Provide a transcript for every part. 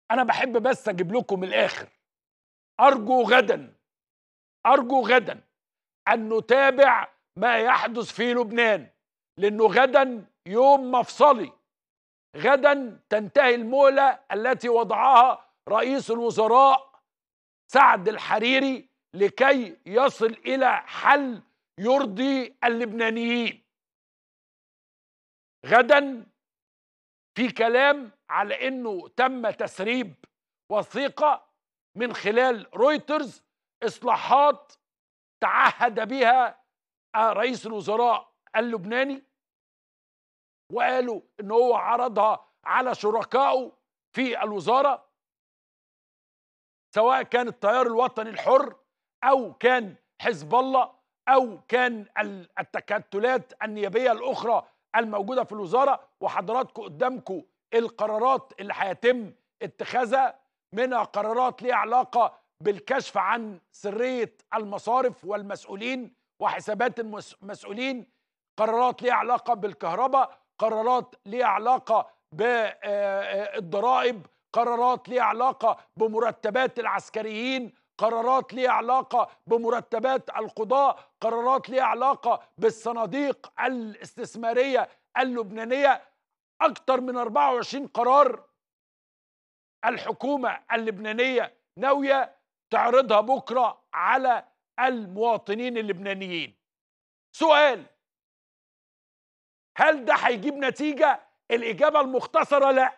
انا بحب بس اجيب لكم الاخر ارجو غدا ارجو غدا ان نتابع ما يحدث في لبنان لانه غدا يوم مفصلي غدا تنتهي المهله التي وضعها رئيس الوزراء سعد الحريري لكي يصل الى حل يرضي اللبنانيين غدا في كلام على انه تم تسريب وثيقه من خلال رويترز اصلاحات تعهد بها رئيس الوزراء اللبناني وقالوا ان هو عرضها على شركائه في الوزاره سواء كان التيار الوطني الحر او كان حزب الله او كان التكتلات النيابيه الاخرى الموجوده في الوزاره وحضراتكم قدامكم القرارات اللي هيتم اتخاذها منها قرارات ليها علاقه بالكشف عن سريه المصارف والمسؤولين وحسابات المسؤولين قرارات ليها علاقه بالكهرباء قرارات ليها علاقه بالضرائب قرارات ليها علاقه بمرتبات العسكريين قرارات ليها علاقه بمرتبات القضاء قرارات ليها علاقه بالصناديق الاستثماريه اللبنانيه اكثر من 24 قرار الحكومه اللبنانيه ناويه تعرضها بكره على المواطنين اللبنانيين سؤال هل ده هيجيب نتيجه الاجابه المختصره لا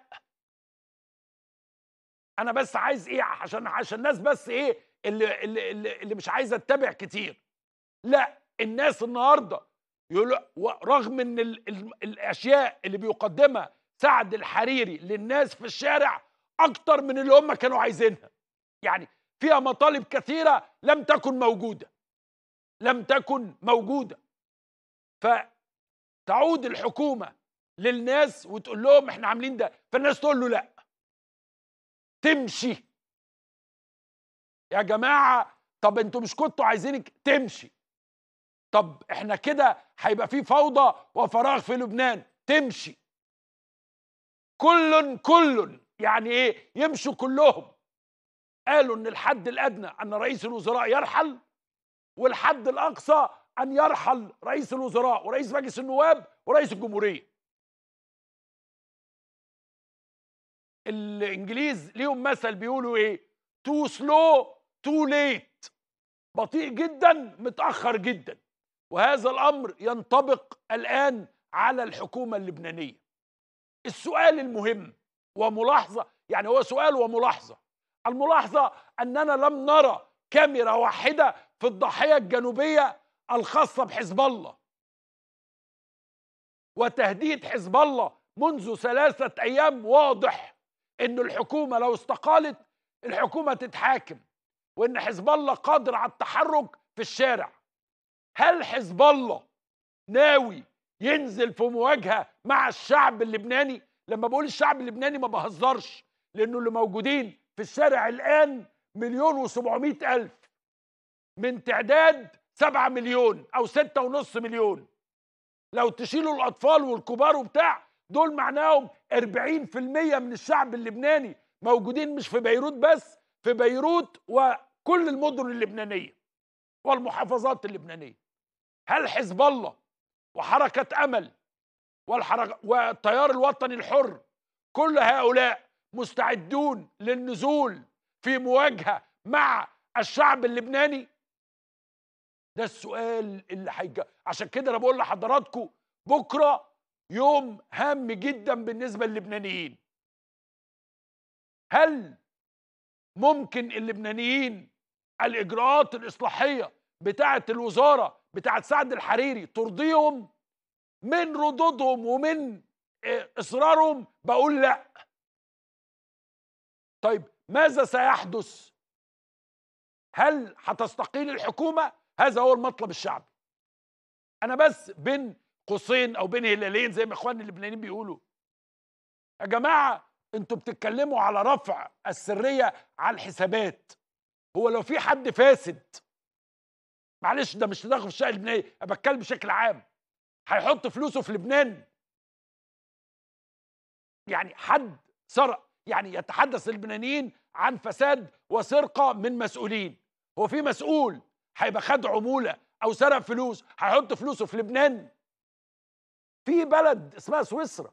انا بس عايز ايه عشان عشان الناس بس ايه اللي اللي اللي, اللي مش عايزه تتابع كتير لا الناس النهارده يقول رغم ان ال ال الاشياء اللي بيقدمها سعد الحريري للناس في الشارع اكتر من اللي هم كانوا عايزينها يعني فيها مطالب كثيره لم تكن موجوده لم تكن موجوده فتعود الحكومه للناس وتقول لهم احنا عاملين ده فالناس تقول له لا تمشي يا جماعه طب انتوا مش كنتوا عايزينك تمشي طب احنا كده هيبقى في فوضى وفراغ في لبنان تمشي كل كل يعني ايه يمشوا كلهم قالوا ان الحد الادنى ان رئيس الوزراء يرحل والحد الاقصى ان يرحل رئيس الوزراء ورئيس مجلس النواب ورئيس الجمهوريه الانجليز ليهم مثل بيقولوا ايه تو سلو تو ليت بطيء جدا متاخر جدا وهذا الامر ينطبق الان على الحكومه اللبنانيه السؤال المهم وملاحظه يعني هو سؤال وملاحظه الملاحظه اننا لم نرى كاميرا واحده في الضاحيه الجنوبيه الخاصه بحزب الله وتهديد حزب الله منذ ثلاثه ايام واضح ان الحكومه لو استقالت الحكومه تتحاكم وان حزب الله قادر على التحرك في الشارع هل حزب الله ناوي ينزل في مواجهه مع الشعب اللبناني لما بقول الشعب اللبناني ما بهزرش لانه اللي موجودين في الشارع الان مليون وسبعمائة الف من تعداد سبعة مليون او ستة ونص مليون لو تشيلوا الاطفال والكبار وبتاع دول معناهم 40% من الشعب اللبناني موجودين مش في بيروت بس في بيروت وكل المدن اللبنانيه والمحافظات اللبنانيه هل حزب الله وحركه امل والحركة والتيار الوطني الحر كل هؤلاء مستعدون للنزول في مواجهه مع الشعب اللبناني ده السؤال اللي هيجي عشان كده انا بقول لحضراتكم بكره يوم هام جدا بالنسبه للبنانيين هل ممكن اللبنانيين الاجراءات الاصلاحيه بتاعه الوزاره بتاعه سعد الحريري ترضيهم من ردودهم ومن اصرارهم بقول لا طيب ماذا سيحدث هل هتستقيل الحكومه هذا هو المطلب الشعبي انا بس بين قوسين او بين هلالين زي ما اخواني اللبنانيين بيقولوا يا جماعه انتوا بتتكلموا على رفع السريه على الحسابات هو لو في حد فاسد معلش ده مش تدخل في الشقه اللبنانيه انا بتكلم بشكل عام هيحط فلوسه في لبنان يعني حد سرق يعني يتحدث اللبنانيين عن فساد وسرقه من مسؤولين هو في مسؤول هيبقى خد عموله او سرق فلوس هيحط فلوسه في لبنان في بلد اسمها سويسرا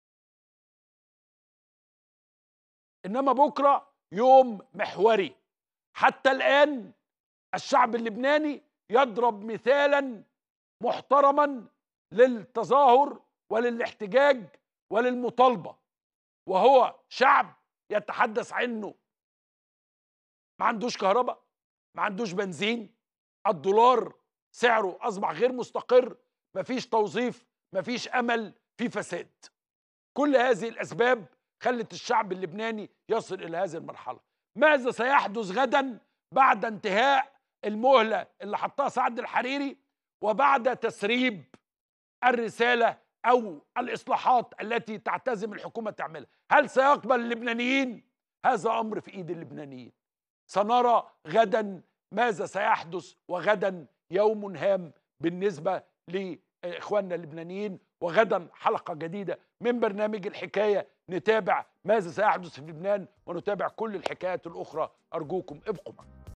انما بكره يوم محوري حتى الان الشعب اللبناني يضرب مثالا محترما للتظاهر وللاحتجاج وللمطالبه وهو شعب يتحدث عنه ما عندوش كهرباء ما عندوش بنزين الدولار سعره اصبح غير مستقر مفيش توظيف مفيش امل في فساد كل هذه الاسباب خلت الشعب اللبناني يصل الى هذه المرحله ماذا سيحدث غدا بعد انتهاء المهله اللي حطها سعد الحريري وبعد تسريب الرساله او الاصلاحات التي تعتزم الحكومه تعملها هل سيقبل اللبنانيين هذا امر في ايد اللبنانيين سنرى غدا ماذا سيحدث وغدا يوم هام بالنسبه لاخواننا اللبنانيين وغدا حلقه جديده من برنامج الحكايه نتابع ماذا سيحدث في لبنان ونتابع كل الحكايات الاخرى ارجوكم ابقوا معنا